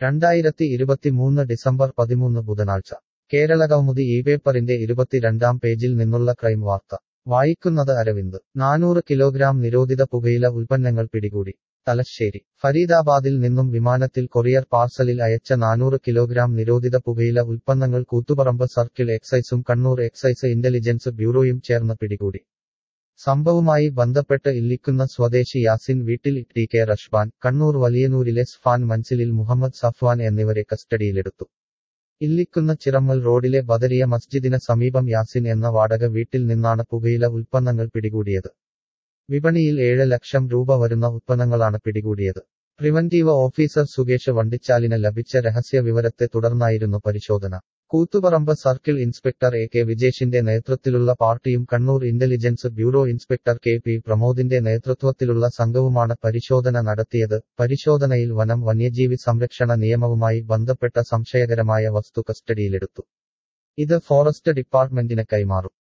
രണ്ടായിരത്തി ഇരുപത്തിമൂന്ന് ഡിസംബർ പതിമൂന്ന് ബുധനാഴ്ച കേരളകൗമുദി ഈ പേപ്പറിന്റെ ഇരുപത്തിരണ്ടാം പേജിൽ നിന്നുള്ള ക്രൈം വാർത്ത വായിക്കുന്നത് അരവിന്ദ് നാനൂറ് കിലോഗ്രാം നിരോധിത പുകയില ഉൽപ്പന്നങ്ങൾ പിടികൂടി തലശ്ശേരി ഫരീദാബാദിൽ നിന്നും വിമാനത്തിൽ കൊറിയർ പാർസലിൽ അയച്ച നാനൂറ് കിലോഗ്രാം നിരോധിത പുകയില ഉൽപ്പന്നങ്ങൾ കൂത്തുപറമ്പ് സർക്കിൾ എക്സൈസും കണ്ണൂർ എക്സൈസ് ഇന്റലിജൻസ് ബ്യൂറോയും ചേർന്ന് പിടികൂടി സംഭവവുമായി ബന്ധപ്പെട്ട് ഇല്ലിക്കുന്ന സ്വദേശി യാസിൻ വീട്ടിൽ ടി കെ റഷ്ബാൻ കണ്ണൂർ വലിയനൂരിലെ സ്ഫാൻ മൻസിലിൽ മുഹമ്മദ് സഫ്വാൻ എന്നിവരെ കസ്റ്റഡിയിലെടുത്തു ഇല്ലിക്കുന്ന ചിറമ്മൽ റോഡിലെ ബദരിയ മസ്ജിദിന് സമീപം യാസിൻ എന്ന വാടക വീട്ടിൽ നിന്നാണ് പുകയില ഉൽപ്പന്നങ്ങൾ പിടികൂടിയത് വിപണിയിൽ ഏഴ് ലക്ഷം രൂപ വരുന്ന ഉത്പന്നങ്ങളാണ് പിടികൂടിയത് പ്രിവന്റീവ് ഓഫീസർ സുകേഷ് വണ്ടിച്ചാലിന് ലഭിച്ച രഹസ്യ വിവരത്തെ തുടർന്നായിരുന്നു പരിശോധന Koothuparamba circle inspector A K വിജേഷിന്റെ നേതൃത്വത്തിലുള്ള പാർട്ടിയും Kannur intelligence bureau inspector K P പ്രമോദിന്റെ നേതൃത്വത്തിലുള്ള സംഘവുമാണ് പരിശോധന നടത്തിയത് പരിശോധനയിൽ വനം വന്യജീവി സംരക്ഷണ നിയമവുമായി ബന്ധപ്പെട്ട സംശയകരമായ വസ്തു കസ്റ്റഡിയിലെടുത്തു ഇത് ഫോറസ്റ്റ് ഡിപ്പാർട്ട്മെന്റിന് കൈമാറും